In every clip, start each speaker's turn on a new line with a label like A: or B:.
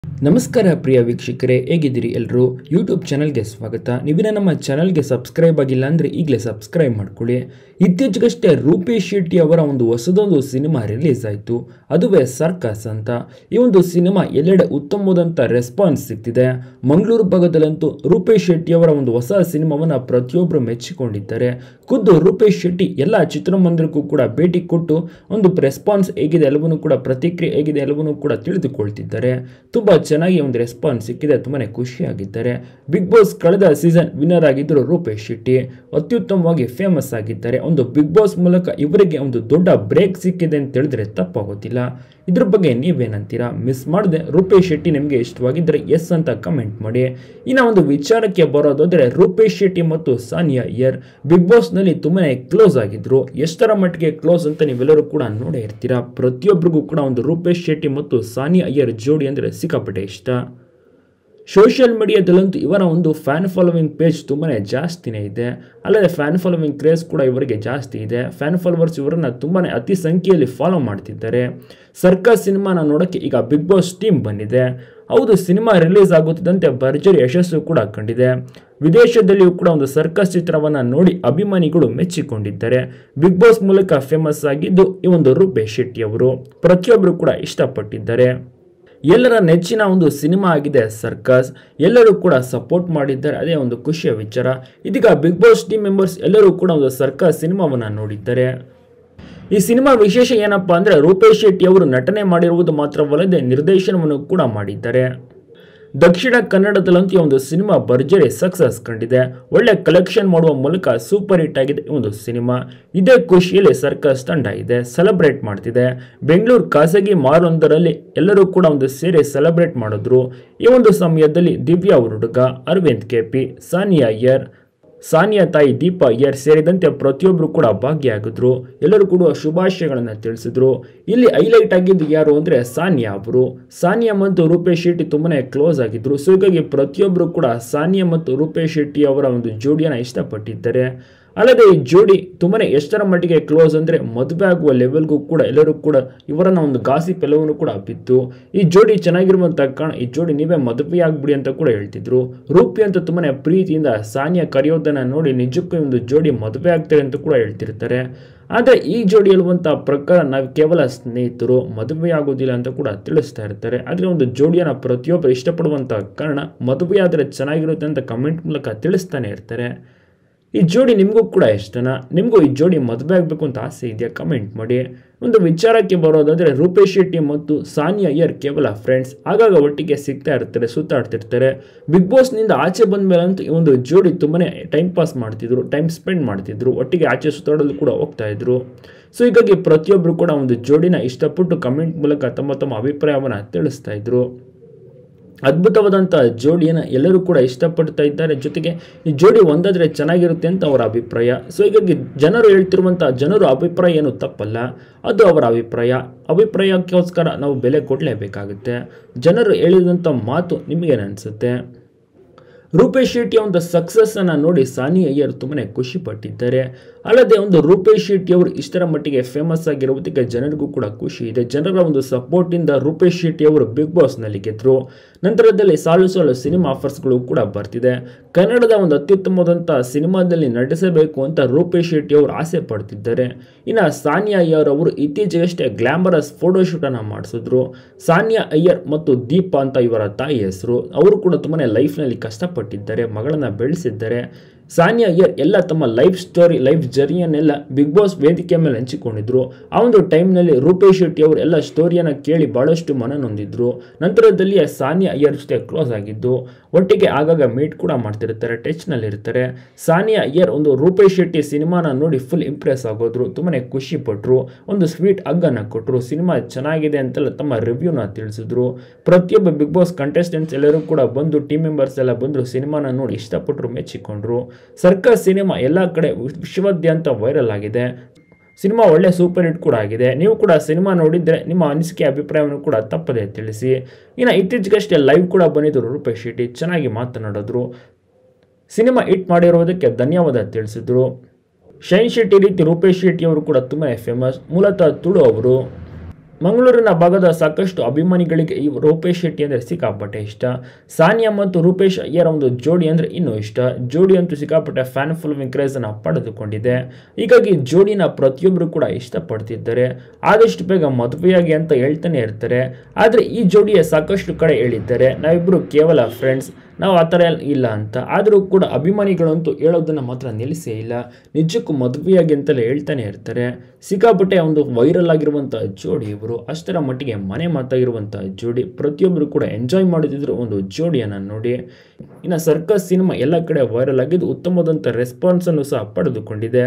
A: ನಮಸ್ಕಾರ ಪ್ರಿಯ ವೀಕ್ಷಕರೇ ಹೇಗಿದ್ದೀರಿ ಎಲ್ಲರೂ ಯೂಟ್ಯೂಬ್ ಚಾನಲ್ಗೆ ಸ್ವಾಗತ ನೀವಿನ ನಮ್ಮ ಚಾನಲ್ಗೆ ಸಬ್ಸ್ಕ್ರೈಬ್ ಆಗಿಲ್ಲ ಅಂದರೆ ಈಗಲೇ ಸಬ್ಸ್ಕ್ರೈಬ್ ಮಾಡ್ಕೊಳ್ಳಿ ಇತ್ತೀಚೆಗಷ್ಟೇ ರೂಪೇಶ್ ಶೆಟ್ಟಿ ಅವರ ಒಂದು ಹೊಸದೊಂದು ಸಿನಿಮಾ ರಿಲೀಸ್ ಆಯಿತು ಅದುವೇ ಸರ್ಕಸ್ ಅಂತ ಈ ಒಂದು ಸಿನಿಮಾ ಎಲ್ಲೆಡೆ ಉತ್ತಮವಾದಂಥ ರೆಸ್ಪಾನ್ಸ್ ಸಿಗ್ತಿದೆ ಮಂಗಳೂರು ಭಾಗದಲ್ಲಂತೂ ರೂಪೇಶ್ ಶೆಟ್ಟಿ ಅವರ ಒಂದು ಹೊಸ ಸಿನಿಮಾವನ್ನು ಪ್ರತಿಯೊಬ್ಬರು ಮೆಚ್ಚಿಕೊಂಡಿದ್ದಾರೆ ಖುದ್ದು ರೂಪೇಶ್ ಶೆಟ್ಟಿ ಎಲ್ಲ ಚಿತ್ರಮಂದಿರಕ್ಕೂ ಕೂಡ ಭೇಟಿ ಕೊಟ್ಟು ಒಂದು ರೆಸ್ಪಾನ್ಸ್ ಹೇಗಿದೆ ಎಲ್ಲವನ್ನೂ ಕೂಡ ಪ್ರತಿಕ್ರಿಯೆ ಹೇಗಿದೆ ಎಲ್ಲವನ್ನೂ ಕೂಡ ತಿಳಿದುಕೊಳ್ತಿದ್ದಾರೆ ತುಂಬ ಚೆನ್ನಾಗಿ ಒಂದು ರೆಸ್ಪಾನ್ಸ್ ಸಿಕ್ಕಿದೆ ತುಂಬಾ ಖುಷಿಯಾಗಿದ್ದಾರೆ ಬಿಗ್ ಬಾಸ್ ಕಳೆದ ಸೀಸನ್ ವಿನ್ನರ್ ಆಗಿದ್ದರು ರೂಪೇಶ್ ಶೆಟ್ಟಿ ಅತ್ಯುತ್ತಮವಾಗಿ ಫೇಮಸ್ ಆಗಿದ್ದಾರೆ ಒಂದು ಬಿಗ್ ಬಾಸ್ ಮೂಲಕ ಇವರಿಗೆ ಒಂದು ದೊಡ್ಡ ಬ್ರೇಕ್ ಸಿಕ್ಕಿದೆ ಅಂತ ಹೇಳಿದ್ರೆ ತಪ್ಪಾಗೋದಿಲ್ಲ ಇದ್ರ ಬಗ್ಗೆ ನೀವೇನಂತೀರಾ ಮಿಸ್ ಮಾಡದೆ ರೂಪೇಶ್ ಶೆಟ್ಟಿ ನಿಮಗೆ ಇಷ್ಟವಾಗಿದ್ದರೆ ಎಸ್ ಅಂತ ಕಮೆಂಟ್ ಮಾಡಿ ಇನ್ನು ಒಂದು ವಿಚಾರಕ್ಕೆ ಬರೋದಾದ್ರೆ ರೂಪೇಶ್ ಶೆಟ್ಟಿ ಮತ್ತು ಸಾನಿಯಾ ಅಯ್ಯರ್ ಬಿಗ್ ಬಾಸ್ನಲ್ಲಿ ತುಂಬಾ ಕ್ಲೋಸ್ ಆಗಿದ್ರು ಎಷ್ಟರ ಮಟ್ಟಿಗೆ ಕ್ಲೋಸ್ ಅಂತ ನೀವೆಲ್ಲರೂ ಕೂಡ ನೋಡೇ ಇರ್ತೀರಾ ಪ್ರತಿಯೊಬ್ಬರಿಗೂ ಕೂಡ ಒಂದು ರೂಪೇಶ್ ಶೆಟ್ಟಿ ಮತ್ತು ಸಾನಿಯಾ ಅಯ್ಯರ್ ಜೋಡಿ ಅಂದರೆ ಸಿಕ್ಕಾಪಟ್ಟೆ ಇಷ್ಟ ಸೋಷಿಯಲ್ ಮೀಡಿಯಾದಲ್ಲಂತೂ ಇವರ ಒಂದು ಫ್ಯಾನ್ ಫಾಲೋವಿಂಗ್ ಪೇಜ್ ತುಂಬಾ ಜಾಸ್ತಿನೇ ಇದೆ ಅಲ್ಲದೆ ಫ್ಯಾನ್ ಫಾಲೋವಿಂಗ್ ಕ್ರೇಜ್ ಕೂಡ ಇವರಿಗೆ ಜಾಸ್ತಿ ಇದೆ ಫ್ಯಾನ್ ಫಾಲೋವರ್ಸ್ ಇವರನ್ನು ತುಂಬಾ ಅತಿ ಸಂಖ್ಯೆಯಲ್ಲಿ ಫಾಲೋ ಮಾಡ್ತಿದ್ದಾರೆ ಸರ್ಕಸ್ ಸಿನಿಮಾನ ನೋಡೋಕ್ಕೆ ಈಗ ಬಿಗ್ ಬಾಸ್ ಟೀಮ್ ಬಂದಿದೆ ಹೌದು ಸಿನಿಮಾ ರಿಲೀಸ್ ಆಗುತ್ತಿದ್ದಂತೆ ಭರ್ಜರಿ ಯಶಸ್ಸು ಕೂಡ ಕಂಡಿದೆ ವಿದೇಶದಲ್ಲಿಯೂ ಕೂಡ ಒಂದು ಸರ್ಕಸ್ ಚಿತ್ರವನ್ನು ನೋಡಿ ಅಭಿಮಾನಿಗಳು ಮೆಚ್ಚಿಕೊಂಡಿದ್ದಾರೆ ಬಿಗ್ ಬಾಸ್ ಮೂಲಕ ಫೇಮಸ್ ಆಗಿದ್ದು ಈ ಒಂದು ರೂಪೇಶ್ ಶೆಟ್ಟಿ ಅವರು ಪ್ರತಿಯೊಬ್ಬರು ಕೂಡ ಇಷ್ಟಪಟ್ಟಿದ್ದಾರೆ ಎಲ್ಲರ ನೆಚ್ಚಿನ ಒಂದು ಸಿನಿಮಾ ಆಗಿದೆ ಸರ್ಕಸ್ ಎಲ್ಲರೂ ಕೂಡ ಸಪೋರ್ಟ್ ಮಾಡಿದ್ದಾರೆ ಅದೇ ಒಂದು ಖುಷಿಯ ವಿಚಾರ ಇದೀಗ ಬಿಗ್ ಬಾಸ್ ಟೀಮ್ ಮೆಂಬರ್ಸ್ ಎಲ್ಲರೂ ಕೂಡ ಒಂದು ಸರ್ಕಸ್ ಸಿನಿಮಾವನ್ನು ನೋಡಿದ್ದಾರೆ ಈ ಸಿನಿಮಾ ವಿಶೇಷ ಏನಪ್ಪಾ ಅಂದರೆ ರೂಪೇಶ್ ಶೆಟ್ಟಿ ಅವರು ನಟನೆ ಮಾಡಿರುವುದು ಮಾತ್ರವಲ್ಲದೆ ನಿರ್ದೇಶನವನ್ನು ಕೂಡ ಮಾಡಿದ್ದಾರೆ ದಕ್ಷಿಣ ಕನ್ನಡದಲ್ಲಂತೂ ಈ ಒಂದು ಸಿನಿಮಾ ಭರ್ಜರಿ ಸಕ್ಸಸ್ ಕಂಡಿದೆ ಒಳ್ಳೆ ಕಲೆಕ್ಷನ್ ಮಾಡುವ ಮೂಲಕ ಸೂಪರ್ ಹಿಟ್ ಆಗಿದೆ ಈ ಒಂದು ಸಿನಿಮಾ ಇದೇ ಖುಷಿಯಲ್ಲಿ ಸರ್ಕಸ್ ತಂಡ ಇದೆ ಸೆಲೆಬ್ರೇಟ್ ಮಾಡ್ತಿದೆ ಬೆಂಗಳೂರು ಖಾಸಗಿ ಮಾರೊಂದರಲ್ಲಿ ಎಲ್ಲರೂ ಕೂಡ ಒಂದು ಸೇರಿ ಸೆಲೆಬ್ರೇಟ್ ಮಾಡಿದ್ರು ಈ ಒಂದು ಸಮಯದಲ್ಲಿ ದಿವ್ಯಾ ಹುಡುಗ ಅರವಿಂದ್ ಕೆಪಿ ಸಾನಿಯಾ ಅಯ್ಯರ್ ಸಾನಿಯಾ ತಾಯಿ ದೀಪಾ ಅಯ್ಯರ್ ಸೇರಿದಂತೆ ಪ್ರತಿಯೊಬ್ಬರು ಕೂಡ ಭಾಗಿಯಾಗಿದ್ರು ಎಲ್ಲರೂ ಕೂಡ ಶುಭಾಶಯಗಳನ್ನು ತಿಳಿಸಿದ್ರು ಇಲ್ಲಿ ಹೈಲೈಟ್ ಆಗಿದ್ದು ಯಾರು ಅಂದರೆ ಸಾನಿಯಾ ಅವರು ಸಾನಿಯಾ ಮತ್ತು ರೂಪೇಶ್ ಶೆಟ್ಟಿ ತುಂಬಾ ಕ್ಲೋಸ್ ಆಗಿದ್ರು ಸೊ ಹೀಗಾಗಿ ಪ್ರತಿಯೊಬ್ಬರು ಕೂಡ ಸಾನಿಯಾ ಮತ್ತು ರೂಪೇಶ್ ಶೆಟ್ಟಿ ಅವರ ಒಂದು ಜೋಡಿಯನ್ನು ಇಷ್ಟಪಟ್ಟಿದ್ದಾರೆ ಅಲ್ಲದೆ ಈ ಜೋಡಿ ತುಂಬಾ ಎಷ್ಟರ ಮಟ್ಟಿಗೆ ಕ್ಲೋಸ್ ಅಂದರೆ ಮದುವೆ ಆಗುವ ಲೆವೆಲ್ಗೂ ಕೂಡ ಎಲ್ಲರೂ ಕೂಡ ಇವರನ್ನ ಒಂದು ಗಾಸಿಪ್ ಎಲ್ಲವನ್ನು ಕೂಡ ಬಿತ್ತು ಈ ಜೋಡಿ ಚೆನ್ನಾಗಿರುವಂಥ ಕಾರಣ ಈ ಜೋಡಿ ನೀವೇ ಮದುವೆ ಆಗ್ಬಿಡಿ ಅಂತ ಕೂಡ ಹೇಳ್ತಿದ್ರು ರೂಪಿ ಅಂತ ತುಂಬಾ ಪ್ರೀತಿಯಿಂದ ಸಾನಿಯಾ ಕರೆಯೋದನ್ನು ನೋಡಿ ನಿಜಕ್ಕೂ ಒಂದು ಜೋಡಿ ಮದುವೆ ಆಗ್ತಾರೆ ಅಂತ ಕೂಡ ಹೇಳ್ತಿರ್ತಾರೆ ಆದರೆ ಈ ಜೋಡಿ ಹೇಳುವಂಥ ಪ್ರಕಾರ ನಾವು ಕೇವಲ ಸ್ನೇಹಿತರು ಮದುವೆ ಆಗೋದಿಲ್ಲ ಅಂತ ಕೂಡ ತಿಳಿಸ್ತಾ ಇರ್ತಾರೆ ಆದರೆ ಒಂದು ಜೋಡಿಯನ್ನು ಪ್ರತಿಯೊಬ್ಬರು ಇಷ್ಟಪಡುವಂಥ ಕಾರಣ ಮದುವೆ ಆದರೆ ಚೆನ್ನಾಗಿರುತ್ತೆ ಅಂತ ಕಮೆಂಟ್ ಮೂಲಕ ತಿಳಿಸ್ತಾನೆ ಇರ್ತಾರೆ ಈ ಜೋಡಿ ನಿಮಗೂ ಕೂಡ ಇಷ್ಟನಾ ನಿಮಗೂ ಈ ಜೋಡಿ ಮದುವೆ ಆಗಬೇಕು ಅಂತ ಆಸೆ ಇದೆಯಾ ಕಮೆಂಟ್ ಮಾಡಿ ಒಂದು ವಿಚಾರಕ್ಕೆ ಬರೋದಾದರೆ ರೂಪೇಶ್ ಶೆಟ್ಟಿ ಮತ್ತು ಸಾನಿಯಾ ಅಯ್ಯರ್ ಕೇವಲ ಫ್ರೆಂಡ್ಸ್ ಆಗಾಗ ಒಟ್ಟಿಗೆ ಸಿಗ್ತಾ ಇರ್ತಾರೆ ಸುತ್ತಾಡ್ತಿರ್ತಾರೆ ಬಿಗ್ ಬಾಸ್ನಿಂದ ಆಚೆ ಬಂದ ಮೇಲೆ ಅಂತೂ ಈ ಒಂದು ಜೋಡಿ ತುಂಬಾ ಟೈಮ್ ಪಾಸ್ ಮಾಡ್ತಿದ್ರು ಟೈಮ್ ಸ್ಪೆಂಡ್ ಮಾಡ್ತಿದ್ರು ಒಟ್ಟಿಗೆ ಆಚೆ ಸುತ್ತಾಡಲು ಕೂಡ ಹೋಗ್ತಾ ಇದ್ರು ಸೊ ಹೀಗಾಗಿ ಪ್ರತಿಯೊಬ್ಬರು ಕೂಡ ಒಂದು ಜೋಡಿನ ಇಷ್ಟಪಟ್ಟು ಕಮೆಂಟ್ ಮೂಲಕ ತಮ್ಮ ತಮ್ಮ ಅಭಿಪ್ರಾಯವನ್ನು ತಿಳಿಸ್ತಾ ಇದ್ರು ಅದ್ಭುತವಾದಂಥ ಜೋಡಿಯನ್ನು ಎಲ್ಲರೂ ಕೂಡ ಇಷ್ಟಪಡ್ತಾ ಇದ್ದಾರೆ ಜೊತೆಗೆ ಈ ಜೋಡಿ ಒಂದಾದರೆ ಚೆನ್ನಾಗಿರುತ್ತೆ ಅಂತ ಅವರ ಅಭಿಪ್ರಾಯ ಸೊ ಹೀಗಾಗಿ ಜನರು ಹೇಳ್ತಿರುವಂಥ ಜನರು ಅಭಿಪ್ರಾಯ ಏನು ತಪ್ಪಲ್ಲ ಅದು ಅವರ ಅಭಿಪ್ರಾಯ ಅಭಿಪ್ರಾಯಕ್ಕೋಸ್ಕರ ನಾವು ಬೆಲೆ ಕೊಡಲೇಬೇಕಾಗುತ್ತೆ ಜನರು ಹೇಳಿದಂಥ ಮಾತು ನಿಮಗೇನು ಅನಿಸುತ್ತೆ ರೂಪೇಶ್ ಶೆಟ್ಟಿ ಒಂದು ಸಕ್ಸಸ್ ಅನ್ನು ನೋಡಿ ಸಾನಿ ಅಯ್ಯರ್ ತುಂಬಾ ಖುಷಿ ಪಟ್ಟಿದ್ದಾರೆ ಅಲ್ಲದೆ ಒಂದು ರೂಪೇಶ್ ಶೆಟ್ಟಿ ಅವರು ಇಷ್ಟರ ಮಟ್ಟಿಗೆ ಫೇಮಸ್ ಆಗಿರುವುದಕ್ಕೆ ಜನರಿಗೂ ಕೂಡ ಖುಷಿ ಇದೆ ಜನರ ಒಂದು ಸಪೋರ್ಟಿಂದ ರೂಪೇಶ್ ಶೆಟ್ಟಿ ಅವರು ಬಿಗ್ ಬಾಸ್ನಲ್ಲಿ ಗೆದ್ದರು ನಂತರದಲ್ಲಿ ಸಾಲು ಸಾಲು ಸಿನಿಮಾ ಆಫರ್ಸ್ಗಳು ಕೂಡ ಬರ್ತಿದೆ ಕನ್ನಡದ ಒಂದು ಅತ್ಯುತ್ತಮವಾದಂಥ ಸಿನಿಮಾದಲ್ಲಿ ನಟಿಸಬೇಕು ಅಂತ ರೂಪೇಶ್ ಶೆಟ್ಟಿ ಅವರು ಆಸೆ ಪಡ್ತಿದ್ದಾರೆ ಇನ್ನು ಸಾನಿಯಾ ಅಯ್ಯರ್ ಅವರು ಇತ್ತೀಚೆಗಷ್ಟೇ ಗ್ಲಾಮರಸ್ ಫೋಟೋಶೂಟನ್ನು ಮಾಡಿಸಿದ್ರು ಸಾನಿಯಾ ಅಯ್ಯರ್ ಮತ್ತು ದೀಪಾ ಅಂತ ಇವರ ತಾಯಿ ಹೆಸರು ಅವರು ಕೂಡ ತುಂಬಾ ಲೈಫ್ನಲ್ಲಿ ಕಷ್ಟಪಟ್ಟಿದ್ದಾರೆ ಮಗಳನ್ನು ಬೆಳೆಸಿದ್ದಾರೆ ಸಾನಿಯಾ ಅಯ್ಯರ್ ಎಲ್ಲ ತಮ್ಮ ಲೈಫ್ ಸ್ಟೋರಿ ಲೈಫ್ ಜರ್ನಿಯನ್ನೆಲ್ಲ ಬಿಗ್ ಬಾಸ್ ವೇದಿಕೆ ಮೇಲೆ ಹಂಚಿಕೊಂಡಿದ್ರು ಆ ಒಂದು ಟೈಮ್ನಲ್ಲಿ ರೂಪೇಶ್ ಶೆಟ್ಟಿ ಅವರು ಎಲ್ಲ ಸ್ಟೋರಿಯನ್ನು ಕೇಳಿ ಭಾಳಷ್ಟು ಮನನೊಂದಿದ್ರು ನಂತರದಲ್ಲಿ ಸಾನಿಯಾ ಅಯ್ಯರ್ ಜೊತೆ ಕ್ಲೋಸ್ ಆಗಿದ್ದು ಒಟ್ಟಿಗೆ ಆಗಾಗ ಮೀಟ್ ಕೂಡ ಮಾಡ್ತಿರ್ತಾರೆ ಟಚ್ನಲ್ಲಿ ಇರ್ತಾರೆ ಸಾನಿಯಾ ಅಯ್ಯರ್ ಒಂದು ರೂಪೇಶ್ ಶೆಟ್ಟಿ ಸಿನಿಮಾನ ನೋಡಿ ಫುಲ್ ಇಂಪ್ರೆಸ್ ಆಗೋದ್ರು ತುಂಬಾ ಖುಷಿ ಪಟ್ಟರು ಒಂದು ಸ್ವೀಟ್ ಅಗ್ಗನ್ನು ಕೊಟ್ಟರು ಸಿನಿಮಾ ಚೆನ್ನಾಗಿದೆ ಅಂತೆಲ್ಲ ತಮ್ಮ ರಿವ್ಯೂನ ತಿಳಿಸಿದ್ರು ಪ್ರತಿಯೊಬ್ಬ ಬಿಗ್ ಬಾಸ್ ಕಂಟೆಸ್ಟೆಂಟ್ಸ್ ಎಲ್ಲರೂ ಕೂಡ ಬಂದು ಟೀಮ್ ಮೆಂಬರ್ಸ್ ಎಲ್ಲ ಬಂದರು ಸಿನಿಮಾನ ನೋಡಿ ಇಷ್ಟಪಟ್ಟರು ಮೆಚ್ಚಿಕೊಂಡ್ರು ಸರ್ಕಸ್ ಸಿನಿಮಾ ಎಲ್ಲ ಕಡೆ ವಿಶ್ವಾದ್ಯಂತ ವೈರಲ್ ಆಗಿದೆ ಸಿನಿಮಾ ಒಳ್ಳೆ ಸೂಪರ್ ಹಿಟ್ ಕೂಡ ಆಗಿದೆ ನೀವು ಕೂಡ ಸಿನಿಮಾ ನೋಡಿದರೆ ನಿಮ್ಮ ಅನಿಸಿಕೆ ಅಭಿಪ್ರಾಯವನ್ನು ಕೂಡ ತಪ್ಪದೆ ತಿಳಿಸಿ ಇನ್ನು ಇತ್ತೀಚೆಗಷ್ಟೇ ಲೈವ್ ಕೂಡ ಬಂದಿದ್ದರು ರೂಪೇಶ್ ಶೆಟ್ಟಿ ಚೆನ್ನಾಗಿ ಮಾತನಾಡಿದ್ರು ಸಿನಿಮಾ ಹಿಟ್ ಮಾಡಿರೋದಕ್ಕೆ ಧನ್ಯವಾದ ತಿಳಿಸಿದ್ರು ಶೈನ್ ಶೆಟ್ಟಿ ರೀತಿ ರೂಪೇಶ್ ಶೆಟ್ಟಿ ಅವರು ಕೂಡ ತುಂಬಾ ಫೇಮಸ್ ಮೂಲತಃ ತುಳು ಅವರು ಮಂಗಳೂರಿನ ಭಾಗದ ಸಾಕಷ್ಟು ಅಭಿಮಾನಿಗಳಿಗೆ ಈ ರೂಪೇಶ್ ಶೆಟ್ಟಿ ಅಂದರೆ ಸಿಕ್ಕಾಪಟ್ಟೆ ಇಷ್ಟ ಸಾನಿಯಾ ಮತ್ತು ರೂಪೇಶ್ ಅಯ್ಯರ ಒಂದು ಜೋಡಿ ಅಂದರೆ ಇನ್ನೂ ಇಷ್ಟ ಜೋಡಿ ಅಂತೂ ಸಿಕ್ಕಾಪಟ್ಟೆ ಫ್ಯಾನ್ ಫಾಲೋವಿಂಗ್ ಕ್ರೇಜನ್ನು ಪಡೆದುಕೊಂಡಿದೆ ಹೀಗಾಗಿ ಜೋಡಿನ ಪ್ರತಿಯೊಬ್ಬರು ಕೂಡ ಇಷ್ಟಪಡ್ತಿದ್ದಾರೆ ಆದಷ್ಟು ಬೇಗ ಮದುವೆಯಾಗಿ ಅಂತ ಹೇಳ್ತಾನೆ ಇರ್ತಾರೆ ಆದರೆ ಈ ಜೋಡಿಯ ಸಾಕಷ್ಟು ಕಡೆ ಹೇಳಿದ್ದಾರೆ ನಾವಿಬ್ಬರು ಕೇವಲ ಫ್ರೆಂಡ್ಸ್ ನಾವು ಆ ಥರ ಇಲ್ಲ ಅಂತ ಆದರೂ ಕೂಡ ಅಭಿಮಾನಿಗಳಂತೂ ಹೇಳೋದನ್ನು ಮಾತ್ರ ನಿಲ್ಲಿಸೇ ಇಲ್ಲ ನಿಜಕ್ಕೂ ಮದುವೆಯಾಗಿ ಅಂತಲೇ ಹೇಳ್ತಾನೆ ಇರ್ತಾರೆ ಸಿಕ್ಕಾಪಟ್ಟೆ ಒಂದು ವೈರಲ್ ಆಗಿರುವಂಥ ಜೋಡಿ ಇವರು ಅಷ್ಟರ ಮಟ್ಟಿಗೆ ಮನೆ ಮಾತಾಗಿರುವಂಥ ಜೋಡಿ ಪ್ರತಿಯೊಬ್ಬರು ಕೂಡ ಎಂಜಾಯ್ ಮಾಡುತ್ತಿದ್ರು ಒಂದು ಜೋಡಿಯನ್ನು ನೋಡಿ ಇನ್ನು ಸರ್ಕಸ್ ಸಿನಿಮಾ ಎಲ್ಲ ಕಡೆ ವೈರಲ್ ಆಗಿದ್ದು ಉತ್ತಮವಾದಂಥ ರೆಸ್ಪಾನ್ಸನ್ನು ಸಹ ಪಡೆದುಕೊಂಡಿದೆ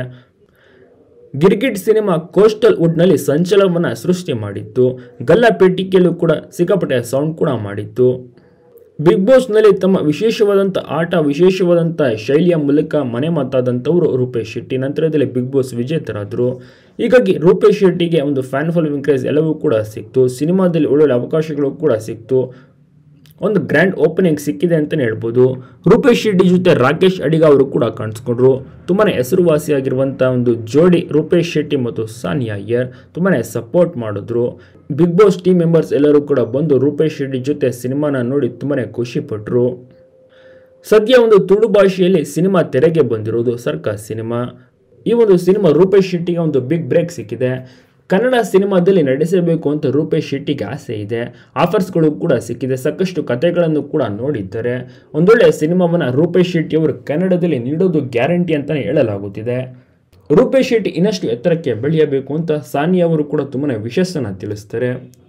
A: ಗಿರ್ಗಿಟ್ ಸಿನಿಮಾ ಕೋಸ್ಟಲ್ ವುಡ್ನಲ್ಲಿ ಸಂಚಲನವನ್ನು ಸೃಷ್ಟಿ ಮಾಡಿತ್ತು ಗಲ್ಲ ಪೇಟಿಕೆಯಲ್ಲೂ ಕೂಡ ಸಿಕ್ಕಾಪಟ್ಟೆ ಸೌಂಡ್ ಕೂಡ ಮಾಡಿತ್ತು ಬಿಗ್ ಬಾಸ್ನಲ್ಲಿ ತಮ್ಮ ವಿಶೇಷವಾದಂಥ ಆಟ ವಿಶೇಷವಾದಂಥ ಶೈಲಿಯ ಮೂಲಕ ಮನೆ ಮಾತಾದಂಥವರು ರೂಪೇಶ್ ಶೆಟ್ಟಿ ನಂತರದಲ್ಲಿ ಬಿಗ್ ಬಾಸ್ ವಿಜೇತರಾದರು ಹೀಗಾಗಿ ರೂಪೇಶ್ ಶೆಟ್ಟಿಗೆ ಒಂದು ಫ್ಯಾನ್ ಫಾಲೋವಿಂಗ್ ಕ್ರೇಜ್ ಎಲ್ಲವೂ ಕೂಡ ಸಿಕ್ತು ಸಿನಿಮಾದಲ್ಲಿ ಒಳ್ಳೊಳ್ಳೆ ಅವಕಾಶಗಳು ಕೂಡ ಸಿಕ್ತು ಒಂದು ಗ್ರ್ಯಾಂಡ್ ಓಪನಿಂಗ್ ಸಿಕ್ಕಿದೆ ಅಂತಲೇ ಹೇಳ್ಬೋದು ರೂಪೇಶ್ ಶೆಟ್ಟಿ ಜೊತೆ ರಾಕೇಶ್ ಅಡಿಗ ಅವರು ಕೂಡ ಕಾಣಿಸ್ಕೊಂಡ್ರು ತುಂಬಾ ಹೆಸರುವಾಸಿಯಾಗಿರುವಂಥ ಒಂದು ಜೋಡಿ ರೂಪೇಶ್ ಶೆಟ್ಟಿ ಮತ್ತು ಸಾನಿಯಾ ಅಯ್ಯರ್ ತುಂಬಾ ಸಪೋರ್ಟ್ ಮಾಡಿದ್ರು ಬಿಗ್ ಬಾಸ್ ಟೀಮ್ ಮೆಂಬರ್ಸ್ ಎಲ್ಲರೂ ಕೂಡ ಬಂದು ರೂಪೇಶ್ ಶೆಟ್ಟಿ ಜೊತೆ ಸಿನಿಮಾನ ನೋಡಿ ತುಂಬಾ ಖುಷಿಪಟ್ಟರು ಸದ್ಯ ಒಂದು ತುಳು ಭಾಷೆಯಲ್ಲಿ ಸಿನಿಮಾ ತೆರೆಗೆ ಬಂದಿರೋದು ಸರ್ಕಸ್ ಸಿನಿಮಾ ಈ ಒಂದು ಸಿನಿಮಾ ರೂಪೇಶ್ ಶೆಟ್ಟಿಗೆ ಒಂದು ಬಿಗ್ ಬ್ರೇಕ್ ಸಿಕ್ಕಿದೆ ಕನ್ನಡ ಸಿನಿಮಾದಲ್ಲಿ ನಡೆಸಬೇಕು ಅಂತ ರೂಪೇಶ್ ಶೆಟ್ಟಿಗೆ ಆಸೆ ಇದೆ ಆಫರ್ಸ್ಗಳು ಕೂಡ ಸಿಕ್ಕಿದೆ ಸಾಕಷ್ಟು ಕಥೆಗಳನ್ನು ಕೂಡ ನೋಡಿದ್ದಾರೆ ಒಂದೊಳ್ಳೆ ಸಿನಿಮಾವನ್ನು ರೂಪೇಶ್ ಶೆಟ್ಟಿ ಅವರು ಕನ್ನಡದಲ್ಲಿ ನೀಡೋದು ಗ್ಯಾರಂಟಿ ಅಂತಲೇ ಹೇಳಲಾಗುತ್ತಿದೆ ರೂಪೇಶ್ ಶೆಟ್ಟಿ ಇನ್ನಷ್ಟು ಎತ್ತರಕ್ಕೆ ಬೆಳೆಯಬೇಕು ಅಂತ ಸಾನಿಯಾ ಅವರು ಕೂಡ ತುಂಬಾ ವಿಶಸ್ಸನ್ನು ತಿಳಿಸ್ತಾರೆ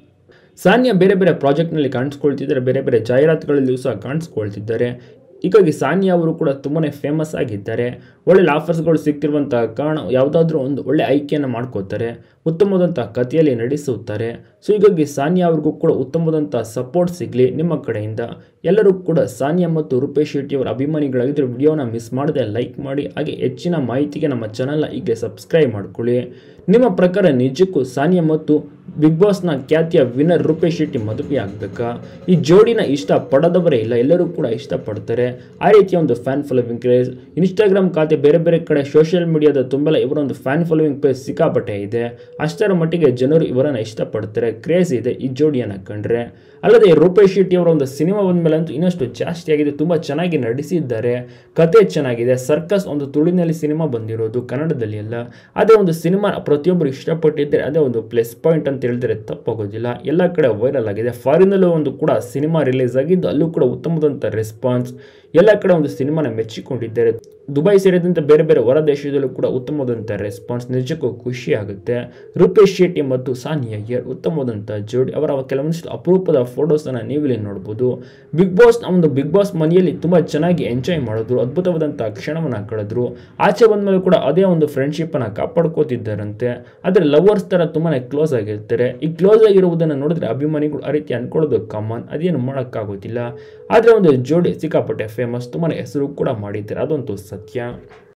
A: ಸಾನಿಯಾ ಬೇರೆ ಬೇರೆ ಪ್ರಾಜೆಕ್ಟ್ನಲ್ಲಿ ಕಾಣಿಸ್ಕೊಳ್ತಿದ್ದಾರೆ ಬೇರೆ ಬೇರೆ ಜಾಹೀರಾತುಗಳಲ್ಲಿಯೂ ಸಹ ಕಾಣಿಸ್ಕೊಳ್ತಿದ್ದಾರೆ ಹೀಗಾಗಿ ಸಾನಿಯಾ ಅವರು ಕೂಡ ತುಂಬಾ ಫೇಮಸ್ ಆಗಿದ್ದಾರೆ ಒಳ್ಳೆ ಆಫರ್ಸ್ಗಳು ಸಿಗ್ತಿರುವಂಥ ಕಾರಣ ಯಾವುದಾದ್ರೂ ಒಂದು ಒಳ್ಳೆ ಆಯ್ಕೆಯನ್ನು ಮಾಡ್ಕೋತಾರೆ ಉತ್ತಮವಾದಂಥ ಕಥೆಯಲ್ಲಿ ನಡೆಸುತ್ತಾರೆ ಸೊ ಹೀಗಾಗಿ ಸಾನಿಯಾ ಅವ್ರಿಗೂ ಕೂಡ ಉತ್ತಮವಾದಂಥ ಸಪೋರ್ಟ್ ಸಿಗಲಿ ನಿಮ್ಮ ಕಡೆಯಿಂದ ಎಲ್ಲರೂ ಕೂಡ ಸಾನಿಯಾ ಮತ್ತು ರೂಪೇಶ್ ಶೆಟ್ಟಿ ಅವರ ಅಭಿಮಾನಿಗಳಾಗಿದ್ದರೆ ವಿಡಿಯೋನ ಮಿಸ್ ಮಾಡದೆ ಲೈಕ್ ಮಾಡಿ ಹಾಗೆ ಹೆಚ್ಚಿನ ಮಾಹಿತಿಗೆ ನಮ್ಮ ಚಾನಲ್ನ ಹೀಗೆ ಸಬ್ಸ್ಕ್ರೈಬ್ ಮಾಡ್ಕೊಳ್ಳಿ ನಿಮ್ಮ ಪ್ರಕಾರ ನಿಜಕ್ಕೂ ಸಾನಿಯಾ ಮತ್ತು ಬಿಗ್ ಬಾಸ್ನ ಖ್ಯಾತಿಯ ವಿನ್ನರ್ ರೂಪೇಶ್ ಶೆಟ್ಟಿ ಮದುವೆ ಆಗಬೇಕಾ ಈ ಜೋಡಿನ ಇಷ್ಟ ಪಡದವರೇ ಇಲ್ಲ ಎಲ್ಲರೂ ಕೂಡ ಇಷ್ಟಪಡ್ತಾರೆ ಆ ರೀತಿಯ ಒಂದು ಫ್ಯಾನ್ ಫಾಲೋವಿಂಗ್ ಕ್ರೇಜ್ ಇನ್ಸ್ಟಾಗ್ರಾಮ್ ಖಾತೆ ಬೇರೆ ಬೇರೆ ಕಡೆ ಸೋಷಿಯಲ್ ಮೀಡಿಯಾದ ತುಂಬಲ ಇವರೊಂದು ಫ್ಯಾನ್ ಫಾಲೋವಿಂಗ್ ಪೇಜ್ ಸಿಕ್ಕಾಪಟ್ಟೆ ಇದೆ ಅಷ್ಟರ ಮಟ್ಟಿಗೆ ಜನರು ಇವರನ್ನು ಇಷ್ಟಪಡ್ತಾರೆ ಕ್ರೇಜ್ ಇದೆ ಈ ಜೋಡಿಯನ್ನು ಕಂಡ್ರೆ ಅಲ್ಲದೆ ರೂಪೇಶ್ ಶೆಟ್ಟಿ ಅವರ ಒಂದು ಸಿನಿಮಾ ಬಂದಮೇಲೆ ಅಂತೂ ಇನ್ನಷ್ಟು ಜಾಸ್ತಿ ಆಗಿದೆ ತುಂಬ ಚೆನ್ನಾಗಿ ನಡೆಸಿದ್ದಾರೆ ಕತೆ ಚೆನ್ನಾಗಿದೆ ಸರ್ಕಸ್ ಒಂದು ತುಳಿನಲ್ಲಿ ಸಿನಿಮಾ ಬಂದಿರೋದು ಕನ್ನಡದಲ್ಲಿ ಅಲ್ಲ ಅದೇ ಒಂದು ಸಿನಿಮಾ ಪ್ರತಿಯೊಬ್ಬರು ಇಷ್ಟಪಟ್ಟಿದ್ದರೆ ಅದೇ ಒಂದು ಪ್ಲಸ್ ಪಾಯಿಂಟ್ ಅಂತ ಹೇಳಿದ್ರೆ ತಪ್ಪಾಗೋದಿಲ್ಲ ಎಲ್ಲ ಕಡೆ ವೈರಲ್ ಆಗಿದೆ ಫಾರಿನಲ್ಲೂ ಒಂದು ಕೂಡ ಸಿನಿಮಾ ರಿಲೀಸ್ ಆಗಿದ್ದು ಅಲ್ಲೂ ಕೂಡ ಉತ್ತಮವಾದಂಥ ರೆಸ್ಪಾನ್ಸ್ ಎಲ್ಲ ಕಡೆ ಒಂದು ಸಿನಿಮಾನ ಮೆಚ್ಚಿಕೊಂಡಿದ್ದಾರೆ ದುಬೈ ಸೇರಿದಂತೆ ಬೇರೆ ಬೇರೆ ಹೊರ ದೇಶದಲ್ಲೂ ಕೂಡ ಉತ್ತಮವಾದಂಥ ರೆಸ್ಪಾನ್ಸ್ ನಿಜಕ್ಕೂ ಖುಷಿ ಆಗುತ್ತೆ ರೂಪೇಶ್ ಶೆಟ್ಟಿ ಮತ್ತು ಸಾನಿಯಾ ಅಯ್ಯರ್ ಉತ್ತಮವಾದಂಥ ಜೋಡಿ ಅವರ ಕೆಲವೊಂದಿಷ್ಟು ಅಪರೂಪದ ಫೋಟೋಸನ್ನು ನೀವಿಲ್ಲಿ ನೋಡ್ಬೋದು ಬಿಗ್ ಬಾಸ್ ಒಂದು ಬಿಗ್ ಬಾಸ್ ಮನೆಯಲ್ಲಿ ತುಂಬ ಚೆನ್ನಾಗಿ ಎಂಜಾಯ್ ಮಾಡಿದ್ರು ಅದ್ಭುತವಾದಂಥ ಕ್ಷಣವನ್ನು ಕಳೆದ್ರು ಆಚೆ ಬಂದಮೇಲೆ ಕೂಡ ಅದೇ ಒಂದು ಫ್ರೆಂಡ್ಶಿಪ್ಪನ್ನು ಕಾಪಾಡ್ಕೋತಿದ್ದಾರಂತೆ ಆದರೆ ಲವರ್ಸ್ ಥರ ತುಂಬಾ ಕ್ಲೋಸ್ ಆಗಿರ್ತಾರೆ ಈ ಕ್ಲೋಸ್ ಆಗಿರುವುದನ್ನು ನೋಡಿದ್ರೆ ಅಭಿಮಾನಿಗಳು ಆ ರೀತಿ ಅನ್ಕೊಳ್ಳೋದು ಕಾಮನ್ ಅದೇನು ಮಾಡೋಕ್ಕಾಗೋದಿಲ್ಲ ಆದರೆ ಒಂದು ಜೋಡಿ ಸಿಕ್ಕಾಪಟ್ಟೆ ಫೇಮಸ್ ತುಂಬಾ ಹೆಸರು ಕೂಡ ಮಾಡಿದ್ದಾರೆ ಅದಂತೂ ಸತ್ಯ